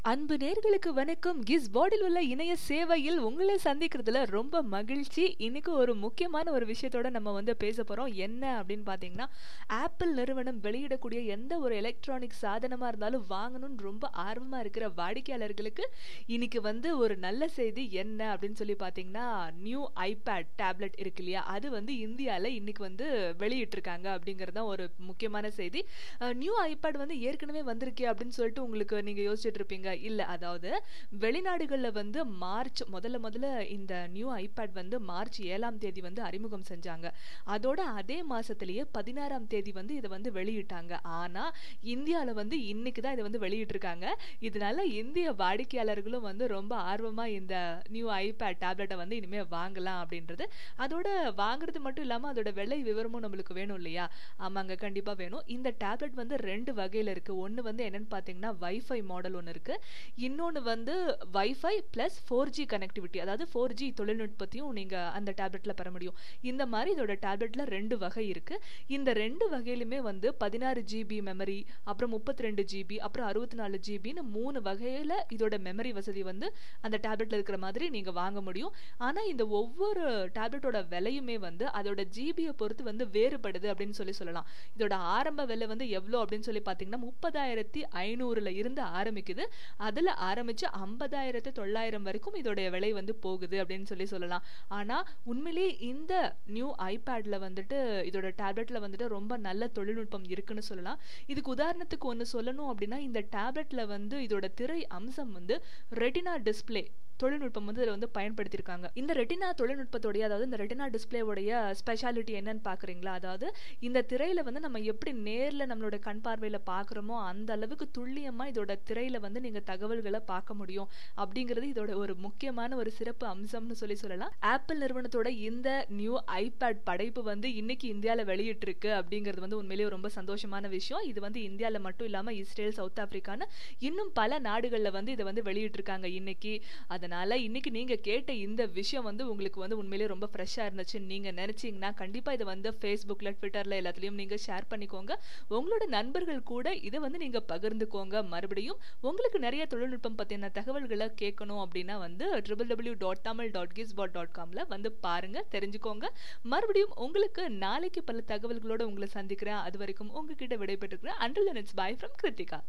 அன்பு நேர்களுக்கு வணக்கம் கிஸ் பாடில் உள்ள இணைய சேவையில் உங்களை சந்திக்கிறதுல ரொம்ப மகிழ்ச்சி இன்னைக்கு ஒரு முக்கியமான ஒரு விஷயத்தோட நம்ம வந்து பேச போறோம் என்ன அப்படின்னு பாத்தீங்கன்னா ஆப்பிள் நிறுவனம் வெளியிடக்கூடிய எந்த ஒரு எலக்ட்ரானிக் சாதனமா இருந்தாலும் வாங்கணும்னு ரொம்ப ஆர்வமா இருக்கிற வாடிக்கையாளர்களுக்கு இன்னைக்கு வந்து ஒரு நல்ல செய்தி என்ன அப்படின்னு சொல்லி பாத்தீங்கன்னா நியூ ஐபேட் டேப்லெட் இருக்கு இல்லையா அது வந்து இந்தியால இன்னைக்கு வந்து வெளியிட்டிருக்காங்க அப்படிங்கிறது தான் ஒரு முக்கியமான செய்தி நியூ ஐபேட் வந்து ஏற்கனவே வந்திருக்கே அப்படின்னு சொல்லிட்டு உங்களுக்கு நீங்க யோசிச்சுட்டு இருப்பீங்க இல்ல அதாவது வெளிநாடுகள்ல வந்து மார்ச் முதல்ல முதல்ல இந்த நியூ ஐபேட் வந்து மார்ச் ஏழாம் தேதி வந்து அறிமுகம் செஞ்சாங்க அதோட அதே மாசத்திலேயே பதினாறாம் தேதி வந்து இதை வந்து வெளியிட்டாங்க ஆனா இந்தியால வந்து இன்னைக்கு தான் இதை வந்து வெளியிட்டிருக்காங்க இதனால இந்திய வாடிக்கையாளர்களும் வந்து ரொம்ப ஆர்வமா இந்த நியூ ஐபேட் டேப்லெட்டை வந்து இனிமே வாங்கலாம் அப்படின்றது அதோட வாங்குறது மட்டும் இல்லாம அதோட விலை விவரமும் நம்மளுக்கு வேணும் இல்லையா ஆமாங்க கண்டிப்பா வேணும் இந்த டேப்லெட் வந்து ரெண்டு வகையில இருக்கு ஒன்னு வந்து என்னன்னு பாத்தீங்கன்னா வைஃபை மாடல் ஒன்னு இருக்கு இன்னொன்று வந்து wifi plus four G connectivity அதாவது ஃபோர் ஜி தொழில்நுட்பத்தையும் நீங்கள் அந்த டேப்லெட்டில் பெற முடியும் இந்த மாதிரி இதோட டேப்லெட்டில் ரெண்டு வகை இருக்குது இந்த ரெண்டு வகையிலுமே வந்து பதினாறு ஜிபி மெமரி அப்புறம் முப்பத்தி ரெண்டு ஜிபி அப்புறம் அறுபத்தி நாலு ஜிபின்னு மூணு வகையில் இதோட மெமரி வசதி வந்து அந்த டேப்லெட்டில் இருக்கிற மாதிரி நீங்கள் வாங்க முடியும் ஆனால் இந்த ஒவ்வொரு டேப்லெட்டோட விலையுமே வந்து அதோட ஜிபியை பொறுத்து வந்து வேறுபடுது அப்படின்னு சொல்லி சொல்லலாம் இதோட ஆரம்ப விலை வந்து எவ்வளோ அப்படின்னு சொல்லி பார்த்தீங்கன்னா முப்பதாயிரத்தி ஐநூறுல இருந்து ஆரம்பிக்குது அதில் ஆரம்பிச்சு ஐம்பதாயிரத்து தொள்ளாயிரம் வரைக்கும் இதோடைய விலை வந்து போகுது அப்படின்னு சொல்லி சொல்லலாம் ஆனால் உண்மையிலேயே இந்த நியூ ஐபேட்ல வந்துட்டு இதோட டேப்லெட்ல வந்துட்டு ரொம்ப நல்ல தொழில்நுட்பம் இருக்குன்னு சொல்லலாம் இதுக்கு உதாரணத்துக்கு ஒன்று சொல்லணும் அப்படின்னா இந்த டேப்லெட்ல வந்து இதோட திரை அம்சம் வந்து ரெட்டினா டிஸ்பிளே தொழில்நுட்பம் வந்து இதில் வந்து பயன்படுத்தியிருக்காங்க இந்த ரெட்டினா தொழில்நுட்பத்தோடைய அதாவது இந்த ரெட்டினா டிஸ்பிளேவுடைய ஸ்பெஷாலிட்டி என்னன்னு பார்க்குறீங்களா அதாவது இந்த திரையில வந்து நம்ம எப்படி நேரில் நம்மளோட கண் பார்வையில் பார்க்குறோமோ அந்த அளவுக்கு துல்லியமாக இதோட திரையில வந்து நீங்கள் தகவல்களை பார்க்க முடியும் அப்படிங்கிறது இதோட ஒரு முக்கியமான ஒரு சிறப்பு அம்சம்னு சொல்லி சொல்லலாம் ஆப்பிள் நிறுவனத்தோட இந்த நியூ ஐபேட் படைப்பு வந்து இன்னைக்கு இந்தியாவில் வெளியிட்டிருக்கு அப்படிங்கிறது வந்து உண்மையிலேயே ரொம்ப சந்தோஷமான விஷயம் இது வந்து இந்தியாவில் மட்டும் இல்லாமல் இஸ்ரேல் சவுத் ஆப்பிரிக்கான்னு இன்னும் பல நாடுகளில் வந்து இதை வந்து வெளியிட்டிருக்காங்க இன்னைக்கு அதனால அதனால இன்னைக்கு நீங்க கேட்ட இந்த விஷயம் வந்து உங்களுக்கு வந்து உண்மையிலேயே ரொம்ப ஃப்ரெஷ்ஷா இருந்துச்சு நீங்க நினைச்சீங்கன்னா கண்டிப்பா இதை வந்து ஃபேஸ்புக்ல ட்விட்டர்ல எல்லாத்துலயும் நீங்க ஷேர் பண்ணிக்கோங்க உங்களோட நண்பர்கள் கூட இதை வந்து நீங்க பகிர்ந்துக்கோங்க மறுபடியும் உங்களுக்கு நிறைய தொழில்நுட்பம் பத்தின தகவல்களை கேட்கணும் அப்படின்னா வந்து triple W dot Tamil dot kiss pot dot காம்ல வந்து பாருங்க தெரிஞ்சுக்கோங்க மறுபடியும் உங்களுக்கு நாளைக்கு பல தகவல்களோட உங்களை சந்திக்கிறேன் அது வரைக்கும் உங்ககிட்ட விடைபெற்றுக்கிறேன் until it's bye from Kiruthika